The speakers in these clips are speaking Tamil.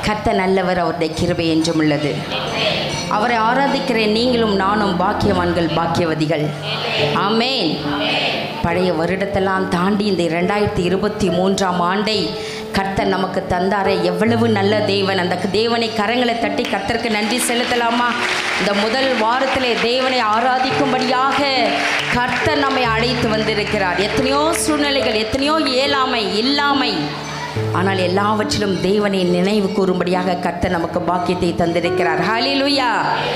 கர்த்தர் நல்லவர் அவருடைய கிருபை என்றும் உள்ளது அவரை ஆராதிக்கிற நீங்களும் நானும் பாக்கியவான்கள் பாக்கியவதிகள் ஆமென் பழைய வருடத்தெல்லாம் தாண்டி இந்த இரண்டாயிரத்தி இருபத்தி மூன்றாம் ஆண்டை கர்த்தர் நமக்கு தந்தாரே எவ்வளவு நல்ல தேவன் அந்த தேவனை கரங்களை தட்டி கர்த்தருக்கு நன்றி செலுத்தலாமா இந்த முதல் வாரத்திலே தேவனை ஆராதிக்கும்படியாக கர்த்தர் நம்மை அழைத்து வந்திருக்கிறார் எத்தனையோ சூழ்நிலைகள் எத்தனையோ இயலாமை இல்லாமை ஆனால் எல்லாவற்றிலும் தேவனை நினைவு கூறும்படியாக கர்த்தர் நமக்கு பாக்கியத்தை தந்திருக்கிறார் ஹalleluya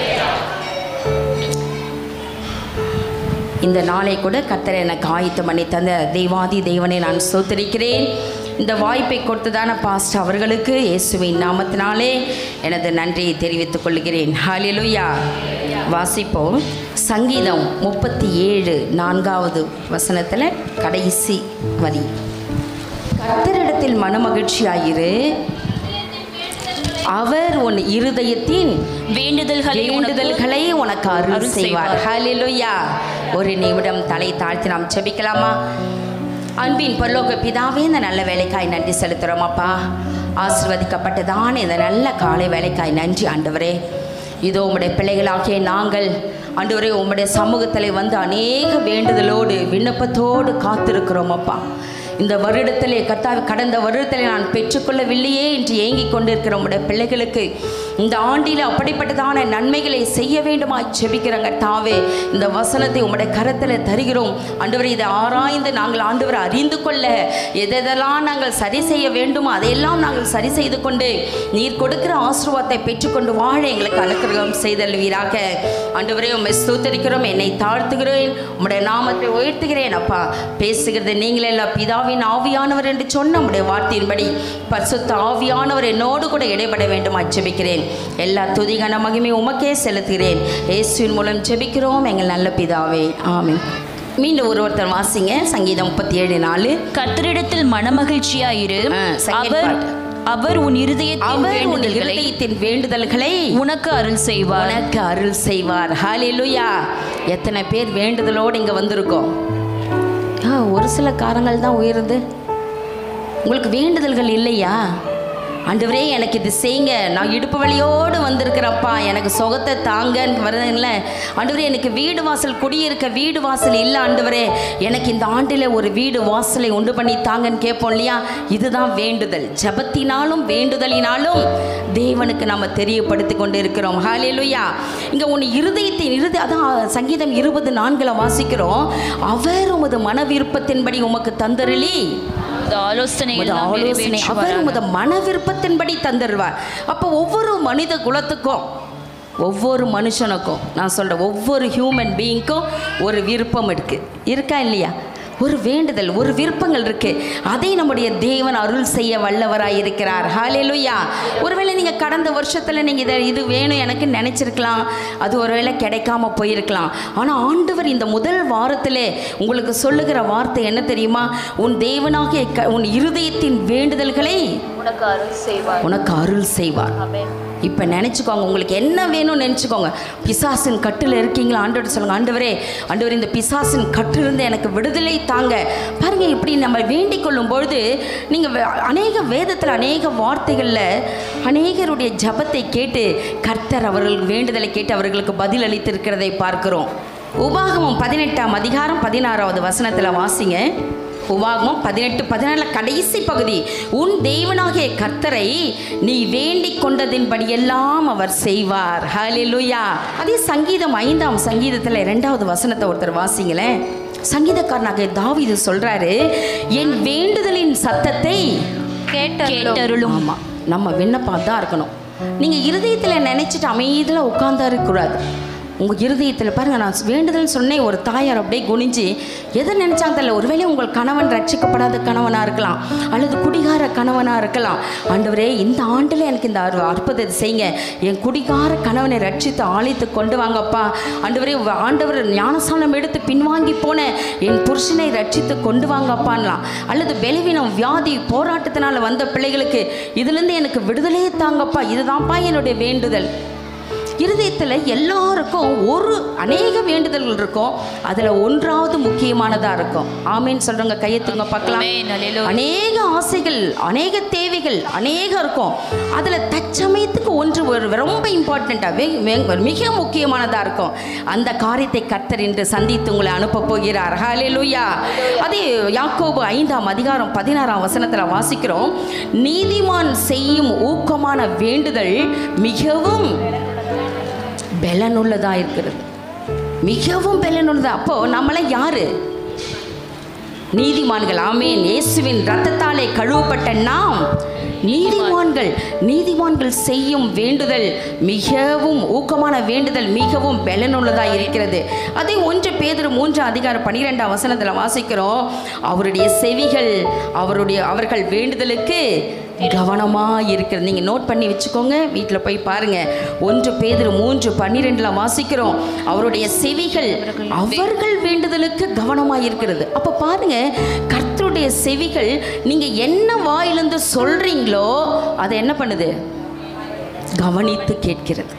இந்த நாளை கூட கர்த்தர் எனக்கு ஆயத்தம் பண்ணி தந்த தெய்வாதி தேவனை நான் சோத்தரிக்கிறேன் இந்த வாய்ப்பை கொடுத்ததான பாஸ்ட் அவர்களுக்கு இயேசுவின் நாமத்தினாலே எனது நன்றியை தெரிவித்துக் கொள்கிறேன் ஹalleluya வாசிப்போம் சங்கீதம் முப்பத்தி ஏழு நான்காவது வசனத்தில் கடைசி வரி கர்த்தரிடத்தில் மனமகிழ்ச்சியாயிரு அவர் உன் இருதயத்தின் வேண்டுதல்களை உனக்கு வேண்டுதல்களை உனக்கு அருள் அருள் செய்வார் செய்வார். ஹalleluya ஒரு நிமிடம் தலை தாழ்த்தி நாம் ஜெபிக்கலாமா அன்பின் பரலோக பிதாவே இந்த நல்ல வேலைக்காய் நன்றி செலுத்துகிறோம் அப்பா ஆசிர்வதிக்கப்பட்டதான இந்த நல்ல காலை வேலைக்காய் நன்றி ஆண்டவரே இதோ உம்முடைய பிள்ளைகளாகிய நாங்கள் ஆண்டவரே உம்முடைய சமூகத்தில் வந்து அநேக வேண்டுதலோடு விண்ணப்பத்தோடு காத்திருக்கிறோம் அப்பா இந்த வருடத்திலே கர்த்தாவே கடந்த வருடத்திலே நான் பெற்றுக்கொள்ளவில்லையே என்று ஏங்கிக் கொண்டிருக்கிற உம்முடைய பிள்ளைகளுக்கு இந்த ஆண்டில் அப்படிப்பட்டதான நன்மைகளை செய்ய வேண்டுமாய் செபிக்கிறோங்க கர்த்தாவே இந்த வசனத்தை உம்முடைய கரத்தில் தருகிறோம் ஆண்டவரே இதை ஆராய்ந்து நாங்கள் ஆண்டவரை அறிந்து கொள்ள எதெல்லாம் நாங்கள் சரி செய்ய வேண்டுமோ அதையெல்லாம் நாங்கள் சரி செய்து கொண்டு நீர் கொடுக்கிற ஆசீர்வாதத்தை பெற்றுக்கொண்டு வாழ எங்களுக்கு அனுக்கிரகம் செய்தல்வீராக ஆண்டவரே உம்மை ஸ்தோத்தரிக்கிறோம் என்னை தாழ்த்துகிறேன் உம்முடைய நாமத்தை உயர்த்துகிறேன் அப்பா பேசுகிறது நீங்களே எல்லாம் பிதாவின் ஆவியானவர் என்று சொன்ன உம்முடைய வார்த்தையின்படி பரிசுத்த ஆவியானவர் என்னோடு கூட இடைபட வேண்டும் ஜெபிக்கிறேன் எல்லா துதிகன மகிமை உமக்கே செலுத்துகிறேன் இயேசுவின் மூலம் ஜெபிக்கிறோம் எங்கள் நல்ல பிதாவே ஆமென் மீண்டும் ஒரு ஒருத்தர் வாசிங்க சங்கீதம் முப்பத்தி ஏழு நாலு கர்த்தரிடத்தில் மனமகிழ்ச்சியாயிரு ஆ, second அவர் part. அவர் உன் இருதயத்தின் அவர் உன் வேண்டுதல்களை இருதயத்தின் வேண்டுதல்களை உனக்கு அருள் செய்வார் உனக்கு அருள் செய்வார் ஹalleluya எத்தனை பேர் வேண்டுதலோடு இங்கே வந்திருக்கோம் ஆ ஒரு சில காரங்கள் தான் உயருது உங்களுக்கு வேண்டுதல்கள் இல்லையா ஆண்டவரே எனக்கு இது செய்யுங்க நான் இடுப்பு வழியோடு வந்திருக்கிறப்பா எனக்கு சுகத்தை தாங்கன்னு வருதுங்கள ஆண்டவரே எனக்கு வீடு வாசல் குடியிருக்க வீடு வாசல் இல்லை ஆண்டவரே எனக்கு இந்த ஆண்டில் ஒரு வீடு வாசலை உண்டு பண்ணி தாங்கன்னு கேட்போம் இல்லையா இதுதான் வேண்டுதல் ஜபத்தினாலும் வேண்டுதலினாலும் தேவனுக்கு நம்ம தெரியப்படுத்தி கொண்டு இருக்கிறோம் ஹalleluya இங்கே உன் இருதயத்தின் இருத அதான் சங்கீதம் இருபது நான்கில் வாசிக்கிறோம் அவர் உமது மன விருப்பத்தின்படி உமக்கு தந்தருளி இந்த ஆலோசனை உமது எல்லாம் ஆலோசனை அவர் நிறைவேற்றுவாராக. உமது மன விருப்பத்தின்படி தந்துடுவார் அப்போ ஒவ்வொரு மனித குலத்துக்கும் ஒவ்வொரு மனுஷனுக்கும் நான் சொல்கிறேன் ஒவ்வொரு ஹியூமன் பீயிங்க்கும் ஒரு விருப்பம் இருக்குது இருக்கா இல்லையா ஒரு வேண்டுதல் ஒரு விருப்பங்கள் இருக்கு அதை நம்முடைய தேவன் அருள் செய்ய வல்லவராய் இருக்கிறார் ஹalleluya ஒருவேளை நீங்க கடந்த வருஷத்துல நீங்க இதை இது வேணும் எனக்கு நினைச்சிருக்கலாம் அது ஒருவேளை கிடைக்காம போயிருக்கலாம் ஆனா ஆண்டவர் இந்த முதல் வாரத்திலே உங்களுக்கு சொல்லுகிற வார்த்தை என்ன தெரியுமா உன் தேவனாகிய க- உன் இருதயத்தின் வேண்டுதல்களை உனக்கு அருள் செய்வார் உனக்கு அருள் செய்வார் ஆமென். இப்போ நினச்சிக்கோங்க உங்களுக்கு என்ன வேணும்னு நினச்சிக்கோங்க பிசாசின் கட்டில் இருக்கீங்களா ஆண்டவர் சொல்லுங்க ஆண்டவரே ஆண்டவர் இந்த பிசாசின் கட்டிலிருந்து எனக்கு விடுதலை தாங்க பாருங்க இப்படி நம்ம வேண்டிக் கொள்ளும் பொழுது நீங்கள் அநேக வேதத்தில் அநேக வார்த்தைகளில் அநேகருடைய ஜபத்தை கேட்டு கர்த்தர் அவர்கள் வேண்டுதலை கேட்டு அவர்களுக்கு பதில் அளித்திருக்கிறதை பார்க்கிறோம் உபாகமம் பதினெட்டாம் அதிகாரம் பதினாறாவது வசனத்தில் வாசிங்க உபாகமம் பதினெட்டு பதினாலில் கடைசி பகுதி உன் தேவனாகிய கர்த்தரை நீ வேண்டிக் கொண்டதின்படியெல்லாம் அவர் செய்வார் ஹalleluya அதே சங்கீதம் ஐந்தாம் சங்கீதத்தில் ரெண்டாவது வசனத்தை ஒருத்தர் வாசிங்களேன் சங்கீதக்காரனாகிய தாவீது சொல்றாரு என் வேண்டுதலின் சத்தத்தை கேட்டருளும் ஆமாம் நம்ம விண்ணப்பம் தான் இருக்கணும் நீங்கள் இருதயத்தில் நினச்சிட்டு அமைதியில் உட்காந்தா இருக்கக்கூடாது உங்கள் இருதயத்தில் பாருங்கள் நான் வேண்டுதல் சொன்னேன் ஒரு தாயார் அப்படியே குனிஞ்சு எதை நினச்சாங்க தெரியல ஒருவேளை உங்கள் கணவன் ரட்சிக்கப்படாத கணவனாக இருக்கலாம் அல்லது குடிகார கணவனாக இருக்கலாம் ஆண்டவரே இந்த ஆண்டில் எனக்கு இந்த அற்ப- அற்புதத்தை செய்யுங்க என் குடிகார கணவனை ரட்சித்து ஆழித்து கொண்டு வாங்கப்பா ஆண்டவரே உங்க ஆண்டவர் ஞானசானம் எடுத்து பின்வாங்கி போன என் புருஷனை ரட்சித்து கொண்டு வாங்கப்பான்லாம் அல்லது பலவீனம் வியாதி போராட்டத்தினால வந்த பிள்ளைகளுக்கு இதுலேருந்து எனக்கு விடுதலையே தாங்கப்பா இதுதான்ப்பா என்னுடைய வேண்டுதல் இருதயத்தில் எல்லாருக்கும் ஒரு அநேக வேண்டுதல்கள் இருக்கும் அதில் ஒன்றாவது முக்கியமானதாக இருக்கும் ஆமேன்னு சொல்கிறவங்க கையெத்துங்க பார்க்கலாம் ஆமென். அல்லேலூயா. அநேக ஆசைகள் அநேக தேவைகள் அநேகம் இருக்கும் அதில் தற்சமயத்துக்கு ஒன்று ஒரு ரொம்ப இம்பார்ட்டண்ட்டாக மிக முக்கியமானதாக இருக்கும் அந்த காரியத்தை கர்த்தர் இன்று சந்தித்து உங்களை அனுப்ப போகிறார் ஹalleluya அதே யாக்கோபு ஐந்தாம் அதிகாரம் பதினாறாம் வசனத்தில் வாசிக்கிறோம் நீதிமான் செய்யும் ஊக்கமான வேண்டுதல் மிகவும் பலனுள்ளதா இருக்கிறது மிகவும் பலனுள்ளதா அப்போ நம்மள யாரு நீதிமான்கள் ஆமேன் இயேசுவின் ரத்தத்தாலே கழுவப்பட்ட நாம் நீதிமான்கள் நீதிமான்கள் செய்யும் வேண்டுதல் மிகவும் ஊக்கமான வேண்டுதல் மிகவும் பலனுள்ளதாக இருக்கிறது அதே ஒன்று பேதர் மூன்று அதிகாரம் பன்னிரெண்டாம் வசனத்தில் வாசிக்கிறோம் அவருடைய செவிகள் அவருடைய அவர்கள் வேண்டுதலுக்கு கவனமாக இருக்கிறது நீங்கள் நோட் பண்ணி வச்சுக்கோங்க வீட்டில் போய் பாருங்கள் ஒன்று பேதர் மூன்று பன்னிரெண்டில் வாசிக்கிறோம் அவருடைய செவிகள் அவர்கள் வேண்டுதலுக்கு கவனமாக இருக்கிறது அப்போ பாருங்க கர்த்தருடைய செவிகள் நீங்கள் என்ன வாயிலிருந்து சொல்கிறீங்களோ அதை என்ன பண்ணுது கவனித்து கேட்கிறது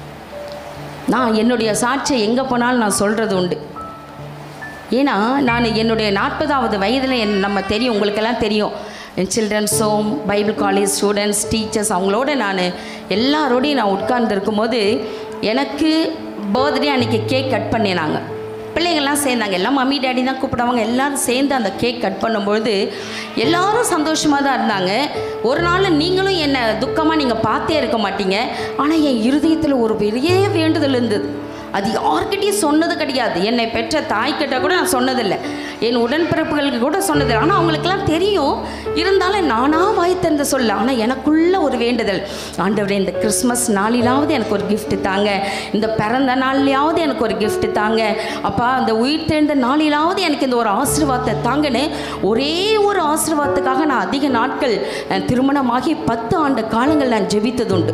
நான் என்னுடைய சாட்சியை எங்கே போனாலும் நான் சொல்கிறது உண்டு ஏன்னா நான் என்னுடைய நாற்பதாவது வயதில் என் நம்ம தெரியும் உங்களுக்கெல்லாம் தெரியும் children's home Bible college students teachers அவங்களோட நான் எல்லாரோடையும் நான் உட்கார்ந்து இருக்கும்போது எனக்கு பர்த்டே அன்றைக்கி கேக் கட் பண்ணினாங்க பிள்ளைங்கள்லாம் சேர்ந்தாங்க எல்லாம் மம்மி டேடி தான் கூப்பிடுவாங்க எல்லாரும் சேர்ந்து அந்த கேக் கட் பண்ணும்பொழுது எல்லாரும் சந்தோஷமாக தான் இருந்தாங்க ஒரு நாள் நீங்களும் என்னை துக்கமாக நீங்கள் பார்த்தே இருக்க மாட்டீங்க ஆனால் என் இருதயத்தில் ஒரு பெரிய வேண்டுதல் இருந்தது அது யார்கிட்டயும் சொன்னது கிடையாது என்னை பெற்ற தாய்கிட்ட கூட நான் சொன்னதில்லை என் உடன்பிறப்புகளுக்கு கூட சொன்னதில்லை ஆனால் அவங்களுக்கெல்லாம் தெரியும் இருந்தாலும் நானாக வாய் திறந்து சொல்ல ஆனால் எனக்குள்ள ஒரு வேண்டுதல் ஆண்டவரே இந்த கிறிஸ்மஸ் நாளிலாவது எனக்கு ஒரு gift தாங்க இந்த பிறந்த நாள்லையாவது எனக்கு ஒரு gift தாங்க அப்பா அந்த உயிர் தெழுந்த நாளிலாவது எனக்கு இந்த ஒரு ஆசீர்வாதத்தை தாங்கன்னு ஒரே ஒரு ஆசீர்வாதத்துக்காக நான் அதிக நாட்கள் அஹ், திருமணமாகி பத்து ஆண்டு காலங்கள் நான் ஜெபித்ததுண்டு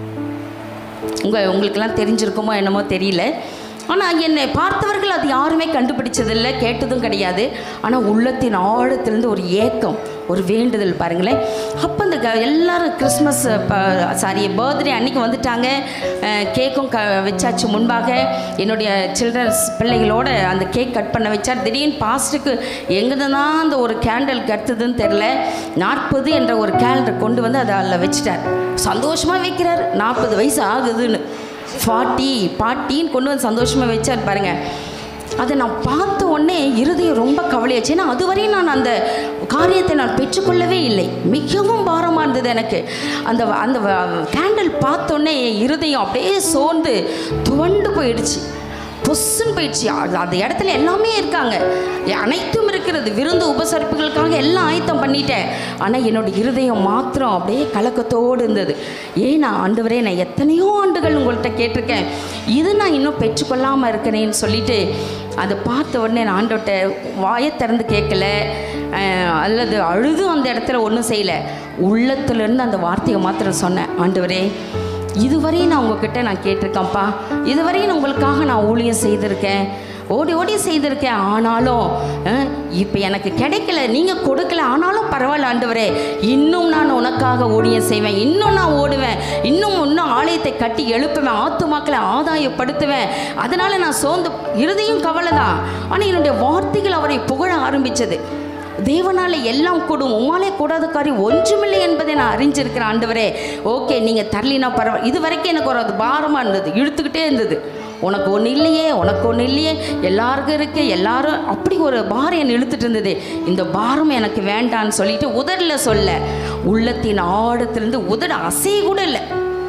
உங்கள் உங்களுக்கெல்லாம் தெரிஞ்சிருக்குமோ என்னமோ தெரியல ஆனால் என்னை பார்த்தவர்கள் அது யாருமே கண்டுபிடிச்சதில்லை கேட்டதும் கிடையாது ஆனால் உள்ளத்தின் ஆழத்திலிருந்து ஒரு ஏக்கம் ஒரு வேண்டுதல் பாருங்களேன் அப்போ இந்த க எல்லாரும் கிறிஸ்மஸ் சாரி பர்த்டே அன்னைக்கு வந்துட்டாங்க அஹ், கேக்கும் க வச்சாச்சு முன்பாக என்னுடைய சில்ட்ரன்ஸ் பிள்ளைகளோட அந்த கேக் கட் பண்ண வச்சார் திடீர்னு பாஸ்ட்டுக்கு எங்கேருந்து தான் அந்த ஒரு கேண்டல் கத்துதுன்னு தெரில நாற்பது என்ற ஒரு கேலண்டர் கொண்டு வந்து அதை அதில் வச்சுட்டார் சந்தோஷமாக வைக்கிறார் நாற்பது வயசு ஆகுதுன்னு ஃபார்ட்டி பாட்டின்னு கொண்டு வந்து சந்தோஷமாக வச்சார் பாருங்க அதை நான் பார்த்த உடனே இருதயம் ரொம்ப கவலையாச்சு ஏன்னா அதுவரையும் நான் அந்த காரியத்தை நான் பெற்றுக்கொள்ளவே இல்லை மிகவும் பாரமாக இருந்தது எனக்கு அந்த அந்த கேண்டில் பார்த்தோன்னே என் இருதயம் அப்படியே சோர்ந்து துவண்டு போயிடுச்சு பொஸ்ஸுன்னு போயிடுச்சு அது- அந்த இடத்துல எல்லாமே இருக்காங்க அனைத்தும் இருக்கிறது விருந்து உபசரிப்புகளுக்காக எல்லாம் ஆயத்தம் பண்ணிட்டேன் ஆனால் என்னோட இருதயம் மாத்திரம் அப்படியே கலக்கத்தோடு இருந்தது ஏன்னா ஆண்டவரே நான் எத்தனையோ ஆண்டுகள் உங்கள்கிட்ட கேட்டிருக்கேன் இது நான் இன்னும் பெற்றுக்கொள்ளாமல் இருக்கிறேன்னு சொல்லிட்டு அதை பார்த்த உடனே நான் ஆண்டவர்கிட்ட வாயை திறந்து கேட்கல அஹ், அல்லது அழுது அந்த இடத்துல ஒன்றும் செய்யலை உள்ளத்துலேருந்து அந்த வார்த்தையை மாத்திரம் சொன்னேன் ஆண்டவரே இதுவரையும் நான் உங்ககிட்ட நான் கேட்டிருக்கேன்ப்பா இதுவரையும் நான் உங்களுக்காக நான் ஊழியம் செய்திருக்கேன் ஓடி ஓடி செய்திருக்கேன் ஆனாலும் இப்போ எனக்கு கிடைக்கல நீங்கள் கொடுக்கல ஆனாலும் பரவாயில்ல ஆண்டவரே இன்னும் நான் உனக்காக ஊழியம் செய்வேன் இன்னும் நான் ஓடுவேன் இன்னும் இன்னும் ஆலயத்தை கட்டி எழுப்புவேன் ஆத்துமாக்களை ஆதாயப்படுத்துவேன் அதனால் நான் சோர்ந்து இருதையும் கவலை தான் ஆனால் என்னுடைய வார்த்தைகள் அவரை புகழ ஆரம்பித்தது தேவனால எல்லாம் கூடும் உமாலே கூடாத காரியம் ஒன்றுமில்லை என்பதை நான் அறிஞ்சிருக்கிறேன் ஆண்டவரே ஓகே நீங்கள் தரலினா பரவாயில்ல இது வரைக்கும் எனக்கு ஒரு அது பாரமாக இருந்தது இழுத்துக்கிட்டே இருந்தது உனக்கு ஒன்று இல்லையே உனக்கு ஒன்று இல்லையே எல்லாருக்கும் இருக்கு எல்லாரும் அப்படி ஒரு பாரம் என்னை இழுத்துட்டு இருந்தது இந்த பாரம் எனக்கு வேண்டான்னு சொல்லிட்டு உதடில் சொல்ல உள்ளத்தின் ஆழத்திலிருந்து உதட அசைய கூட இல்லை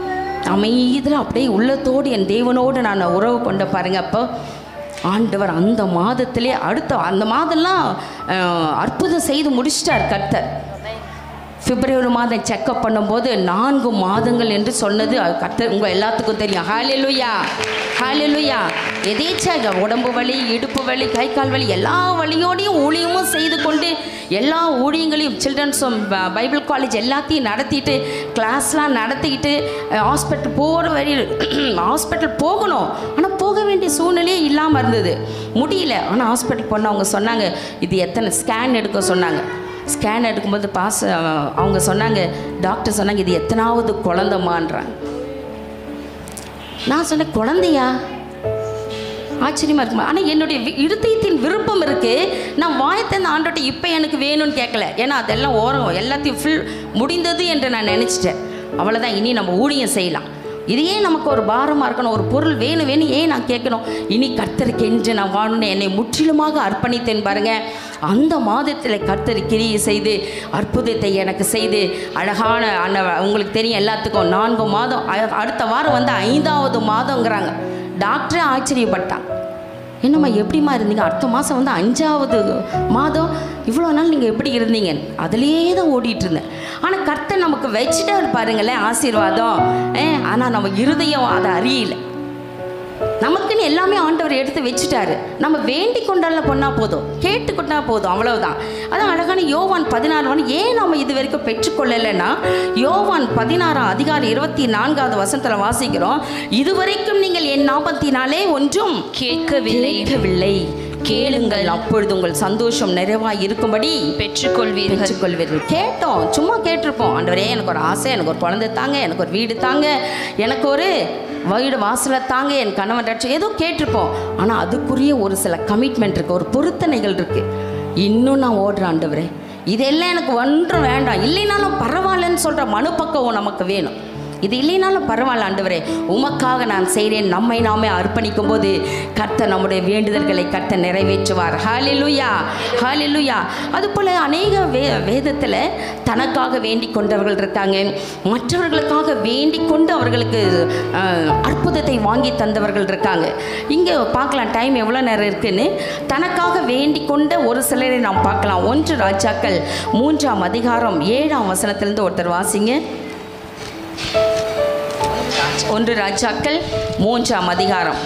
அமைதியில் அப்படியே உள்ளத்தோடு என் தேவனோடு நான் உறவு கொண்ட பாருங்க அப்போ ஆண்டவர் அந்த மாதத்திலே அடுத்த அந்த மாதம்லாம் அஹ், அற்புதம் செய்து முடிச்சிட்டார் கர்த்தர் பிப்ரவரி மாதம் செக்கப் பண்ணும்போது நான்கு மாதங்கள் என்று சொன்னது அது கர்த்தர் உங்கள் எல்லாத்துக்கும் தெரியும் ஹாலெலுயா ஹாலெலுயா எதேச்சாக உடம்பு வலி இடுப்பு வலி கை கால் வலி எல்லா வலியோடையும் ஊழியமும் செய்து கொண்டு எல்லா ஊழியங்களையும் சில்ட்ரன்ஸும் பைபிள் காலேஜ் எல்லாத்தையும் நடத்திட்டு கிளாஸ்லாம் நடத்திக்கிட்டு ஹாஸ்பிட்டல் போகிற வரையில் ஹாஸ்பிட்டல் போகணும் ஆனால் போக வேண்டிய சூழ்நிலையே இல்லாமல் இருந்தது முடியல ஆனால் ஹாஸ்பிட்டல் போனவங்க சொன்னாங்க இது எத்தனை ஸ்கேன் எடுக்க சொன்னாங்க ஸ்கேன் எடுக்கும்போது பாஸ் அவங்க சொன்னாங்க டாக்டர் சொன்னாங்க இது எத்தனாவது குழந்தம்மான்றாங்க நான் சொன்னேன் குழந்தையா ஆச்சரியமா இருக்குமா ஆனால் என்னுடைய வி- இருதயத்தின் விருப்பம் இருக்கு நான் வாயத்தந்த ஆண்டோட்ட இப்போ எனக்கு வேணும்னு கேட்கல ஏன்னா அதெல்லாம் ஓரம் எல்லாத்தையும் ஃபுல் முடிந்தது என்று நான் நினச்சிட்டேன் அவ்வளோதான் இனி நம்ம ஊழியம் செய்யலாம் இது ஏன் நமக்கு ஒரு பாரமாக இருக்கணும் ஒரு பொருள் வேணும் வேணும் ஏன் நான் கேட்கணும் இனி கர்த்தருக்கு என்று நான் வாழணும்னு என்னை முற்றிலுமாக அர்ப்பணித்தேன் பாருங்க அந்த மாதத்தில் கர்த்தர் கிரியை செய்து அற்புதத்தை எனக்கு செய்து அழகான அந்த உங்களுக்கு தெரியும் எல்லாத்துக்கும் நான்கு மாதம் அ- அடுத்த வாரம் வந்து ஐந்தாவது மாதங்கிறாங்க டாக்டரே ஆச்சரியப்பட்டான் என்னம்மா எப்படிம்மா இருந்தீங்க அடுத்த மாதம் வந்து அஞ்சாவது மாதம் இவ்வளோ நாள் நீங்கள் எப்படி இருந்தீங்க அதுலேயே தான் ஓடிட்டு இருந்தேன் ஆனால் கர்த்தர் நமக்கு வச்சுட்டாரு பாருங்களேன் ஆசீர்வாதம் ஏ ஆனால் நம்ம இருதயம் அதை அறியல நமக்குன்னு எல்லாமே ஆண்டவர் எடுத்து வச்சுட்டாரு நம்ம வேண்டிக் கொண்டால கொண்டா போதும் கேட்டுக்கொண்டா போதும் அவ்வளவுதான் அதான் அழகான யோவான் பதினாறு வந்து ஏன் நம்ம இது வரைக்கும் பெற்றுக்கொள்ளலைன்னா யோவான் பதினாறாம் அதிகாரம் இருபத்தி நான்காவது வசனத்தில் வாசிக்கிறோம் இதுவரைக்கும் நீங்கள் என் நாமத்தினாலே ஒன்றும் கேட்கவில்லை கேட்கவில்லை கேளுங்கள் அப்பொழுது உங்கள் சந்தோஷம் நிறைவாய் இருக்கும்படி பெற்றுக்கொள்வீர்கள் பெற்றுக்கொள்வீர்கள் கேட்டோம் சும்மா கேட்டிருப்போம் ஆண்டவரே எனக்கு ஒரு ஆசை எனக்கு ஒரு குழந்தை தாங்க எனக்கு ஒரு வீடு தாங்க எனக்கு ஒரு வீடு வாசலை தாங்க என் கணவன் ரட்சம் ஏதோ கேட்டிருப்போம் ஆனால் அதுக்குரிய ஒரு சில கமிட்மெண்ட் இருக்குது ஒரு பொருத்தனைகள் இருக்குது இன்னும் நான் ஓடுறேன் ஆண்டவரே இதெல்லாம் எனக்கு ஒன்றும் வேண்டாம் இல்லைனாலும் பரவாயில்லன்னு சொல்கிற மனுப்பக்குவம் நமக்கு வேணும் இது இல்லைனாலும் பரவாயில்ல ஆண்டவரே உமக்காக நான் செய்கிறேன் நம்மை நாமே அர்ப்பணிக்கும் போது கர்த்தர் நம்முடைய வேண்டுதல்களை கர்த்தர் நிறைவேற்றுவார் ஹalleluya ஹalleluya அதுபோல் அநேக வே வேதத்தில் தனக்காக வேண்டிக் கொண்டவர்கள் இருக்காங்க மற்றவர்களுக்காக வேண்டிக் கொண்டு அவர்களுக்கு அஹ், அற்புதத்தை வாங்கி தந்தவர்கள் இருக்காங்க இங்கே பார்க்கலாம் டைம் எவ்வளோ நேரம் இருக்குன்னு தனக்காக வேண்டிக் கொண்ட ஒரு சிலரை நாம் பார்க்கலாம் ஒன்று ராஜாக்கள் மூன்றாம் அதிகாரம் ஏழாம் வசனத்திலிருந்து ஒருத்தர் வாசிங்க ஒன்று ராஜாக்கள் மூன்றாம் அதிகாரம்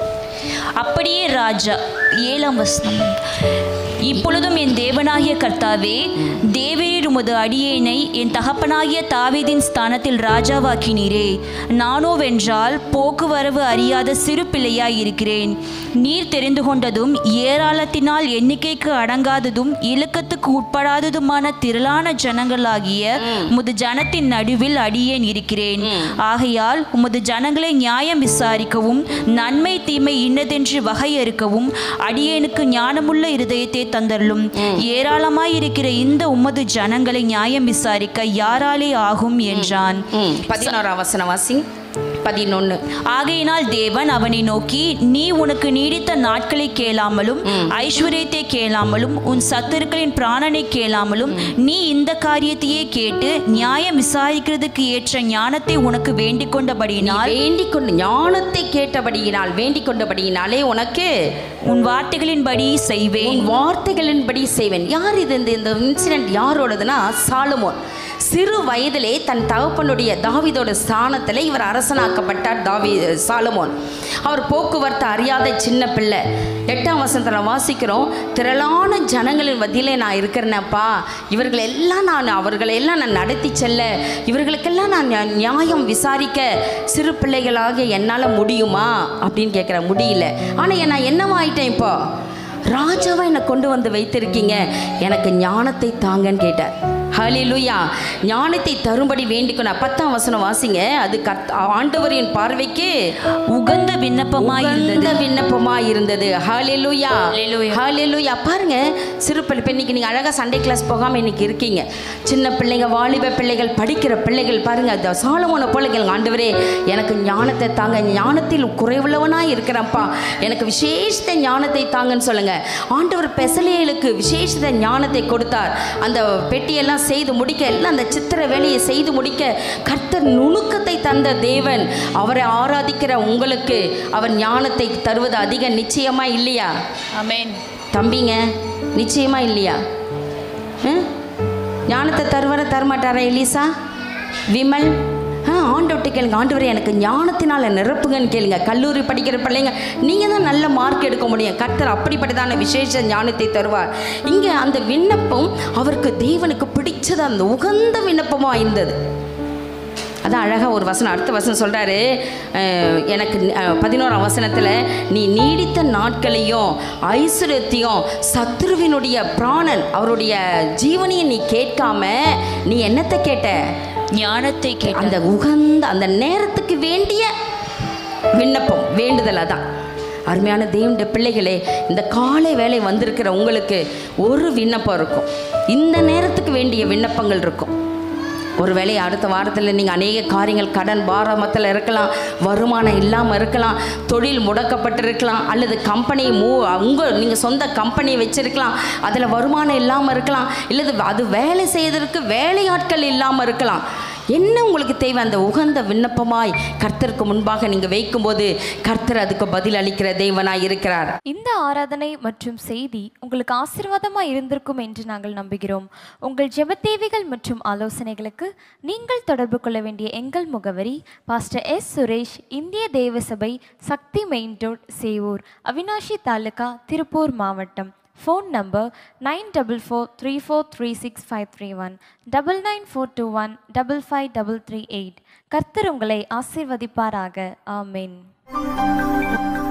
அப்படியே ராஜா ஏழாம் வசனம் இப்பொழுதும் என் தேவனாகிய கர்த்தாவே தேவரீர் உமது அடியேனை என் தகப்பனாகிய தாவீதின் ஸ்தானத்தில் ராஜாவாக்கினீரே நானோவென்றால் போக்குவரவு அறியாத சிறு பிள்ளையாய் இருக்கிறேன் நீர் தெரிந்து கொண்டதும் ஏராளத்தினால் எண்ணிக்கைக்கு அடங்காததும் இலக்கத்துக்கு உட்படாததுமான திரளான ஜனங்களாகிய உமது ஜனத்தின் நடுவில் அடியேன் இருக்கிறேன் ஆகையால் உமது ஜனங்களை நியாயம் விசாரிக்கவும் நன்மை தீமை இன்னதென்று வகையறுக்கவும் அடியேனுக்கு ஞானமுள்ள இருதயத்தை தந்தருளும் ஏராளமாய் இருக்கிற இந்த உமது ஜனங்களை நியாயம் விசாரிக்க யாராலே ஆகும் என்றான் ம் பதினோராம் வசனம் வாசி பதினொன்று ஆகையினால் தேவன் அவனை நோக்கி நீ உனக்கு நீடித்த நாட்களை கேளாமலும் ஐஸ்வர்யத்தை கேளாமலும் உன் சத்துருக்களின் பிராணனை கேளாமலும் நீ இந்த காரியத்தையே கேட்டு நியாயம் விசாரிக்கிறதுக்கு ஏற்ற ஞானத்தை உனக்கு வேண்டிக் கொண்டபடியினால் வேண்டிக் கொண்டு ஞானத்தை கேட்டபடியினால் வேண்டிக் கொண்டபடியினாலே உனக்கு உன் வார்த்தைகளின்படி செய்வேன் உன் வார்த்தைகளின்படி செய்வேன் யார் இது இந்த இந்த இன்சிடென்ட் யாரோடதுன்னா சாலமோன் சிறு வயதிலே தன் தகப்பனுடைய தாவீதோட ஸ்தானத்தில் இவர் அரசனாக்கப்பட்டார் தாவி சாலமோன் அவர் போக்குவரத்து அறியாத சின்ன பிள்ளை எட்டாம் வசனத்தில் வாசிக்கிறோம் திரளான ஜனங்களின் மத்தியிலே நான் இருக்கிறேனப்பா இவர்கள் எல்லாம் நான் அவர்களை எல்லாம் நான் நடத்தி செல்ல இவர்களுக்கெல்லாம் நான் நியா- நியாயம் விசாரிக்க சிறு பிள்ளைகளாக என்னால் முடியுமா அப்படின்னு கேட்குற முடியல ஆனால் நான் என்னவாயிட்டேன் இப்போ ராஜாவை என்னை கொண்டு வந்து வைத்திருக்கீங்க எனக்கு ஞானத்தை தாங்கன்னு கேட்டார் ஹalleluya ஞானத்தை தரும்படி வேண்டிக்கணும் பத்தாம் வசனம் வாசிங்க அது கர்த்த ஆண்டவரின் பார்வைக்கு உகந்த விண்ணப்பமாய் இருந்தது உகந்த விண்ணப்பமா இருந்தது ஹalleluya Hallelujah. ஹalleluya பாருங்க சிறு பிள்ளை இப்ப இன்னைக்கு நீங்க அழகா சண்டே கிளாஸ் போகாம இன்னைக்கு இருக்கீங்க சின்ன பிள்ளைங்க வாலிப பிள்ளைகள் படிக்கிற பிள்ளைகள் பாருங்க அந்த சாலமோன போல கேளுங்க ஆண்டவரே எனக்கு ஞானத்தை தாங்க ஞானத்தில் குறைவுள்ளவனா இருக்கிறேன்ப்பா எனக்கு விசேஷத்த ஞானத்தை தாங்கன்னு சொல்லுங்க ஆண்டவர் பெசலேலுக்கு விசேஷத்த ஞானத்தை கொடுத்தார் அந்த பெட்டியெல்லாம் செய்து முடிக்க எல்லாம் அந்த சித்திர வேலையை செய்து முடிக்க கர்த்தர் நுணுக்கத்தை தந்த தேவன் அவரை ஆராதிக்கிற உங்களுக்கு அவர் ஞானத்தை தருவது அதிக நிச்சயமா இல்லையா ஆமென் தம்பிங்க நிச்சயமா இல்லையா ம்? ஞானத்தை தருவார தரமாட்டாரா எலிசா விமல் ஆ ஆண்டவர்கிட்ட கேளுங்க ஆண்டவரே எனக்கு ஞானத்தினால நிரப்புங்கன்னு கேளுங்க கல்லூரி படிக்கிற பிள்ளைங்க நீங்கள் தான் நல்ல மார்க் எடுக்க முடியும் கர்த்தர் அப்படிப்பட்டதான விசேஷ ஞானத்தை தருவார் இங்கே அந்த விண்ணப்பம் அவருக்கு தேவனுக்கு பிடிச்சது அந்த உகந்த விண்ணப்பமாக இருந்தது அதான் அழகாக ஒரு வசனம் அடுத்த வசனம் சொல்கிறாரு எனக்கு அஹ், பதினோராம் வசனத்தில் நீ நீடித்த நாட்களையும் ஐஸ்வர்யத்தையும் சத்ருவினுடைய பிராணன் அவருடைய ஜீவனையும் நீ கேட்காம நீ என்னத்தை கேட்ட ஞானத்தை கேட்ட அந்த உகந்த அந்த நேரத்துக்கு வேண்டிய விண்ணப்பம் வேண்டுதல் அதான் அருமையான தேவனுடைய பிள்ளைகளே இந்த காலை வேலை வந்திருக்கிற உங்களுக்கு ஒரு விண்ணப்பம் இருக்கும் இந்த நேரத்துக்கு வேண்டிய விண்ணப்பங்கள் இருக்கும் ஒருவேளை அடுத்த வாரத்தில் நீங்கள் அநேக காரியங்கள் கடன் பாரமத்தில் இருக்கலாம் வருமானம் இல்லாமல் இருக்கலாம் தொழில் முடக்கப்பட்டிருக்கலாம் அல்லது கம்பெனி மூ உங்கள் நீங்கள் சொந்த கம்பெனி வச்சிருக்கலாம் அதில் வருமானம் இல்லாமல் இருக்கலாம் இல்லது அது வேலை செய்வதற்கு வேலையாட்கள் இல்லாமல் இருக்கலாம் என்ன உங்களுக்கு தேவை அந்த உகந்த விண்ணப்பமாய் கர்த்தருக்கு முன்பாக நீங்கள் வைக்கும்போது கர்த்தர் அதுக்கு பதில் அளிக்கிற தேவனாய் இருக்கிறார் இந்த ஆராதனை மற்றும் செய்தி உங்களுக்கு ஆசீர்வாதமாக இருந்திருக்கும் என்று நாங்கள் நம்புகிறோம் உங்கள் ஜெப தேவைகள் மற்றும் ஆலோசனைகளுக்கு நீங்கள் தொடர்பு கொள்ள வேண்டிய எங்கள் முகவரி பாஸ்டர் எஸ் சுரேஷ் இந்திய தேவ சபை சக்தி மெயின் ரோட் சேவூர் அவினாஷி தாலுகா திருப்பூர் மாவட்டம் phone number nine double four three four three six five three one double nine four two one double five double three eight கர்த்தர் உங்களை ஆசீர்வதிப்பாராக ஆமென்